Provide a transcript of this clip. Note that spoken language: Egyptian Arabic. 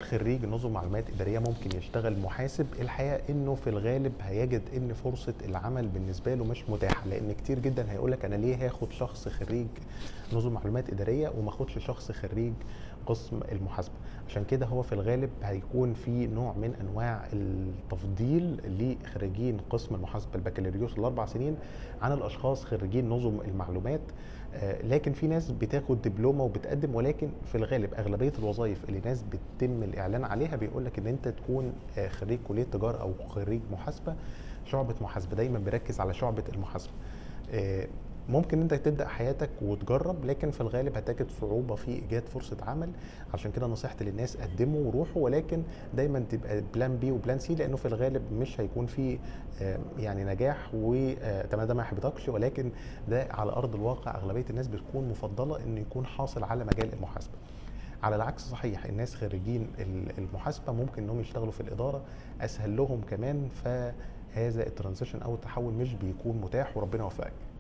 خريج نظم معلومات اداريه ممكن يشتغل محاسب الحقيقه انه في الغالب هيجد ان فرصه العمل بالنسبه له مش متاحه لان كتير جدا هيقول لك انا ليه هاخد شخص خريج نظم معلومات اداريه وما اخدش شخص خريج قسم المحاسبه عشان كده هو في الغالب هيكون في نوع من انواع التفضيل لخريجين قسم المحاسبه البكالوريوس الاربع سنين عن الاشخاص خريجين نظم المعلومات آه، لكن في ناس بتاخد دبلومه وبتقدم ولكن في الغالب اغلبيه الوظائف اللي ناس بتتم الاعلان عليها بيقول لك ان انت تكون آه، خريج كليه تجاره او خريج محاسبه شعبه محاسبه دايما بيركز على شعبه المحاسبه آه، ممكن انت تبدا حياتك وتجرب لكن في الغالب هتجد صعوبه في ايجاد فرصه عمل عشان كده نصيحتي للناس قدموا وروحوا ولكن دايما تبقى بلان بي وبلان سي لانه في الغالب مش هيكون في آه، يعني نجاح وتمام ده ما يحبطكش ولكن ده على ارض الواقع اغلبيه الناس بتكون مفضله انه يكون حاصل على مجال المحاسبه على العكس صحيح الناس خريجين المحاسبه ممكن انهم يشتغلوا في الاداره اسهل لهم كمان فهذا الترانزيشن او التحول مش بيكون متاح وربنا يوفقك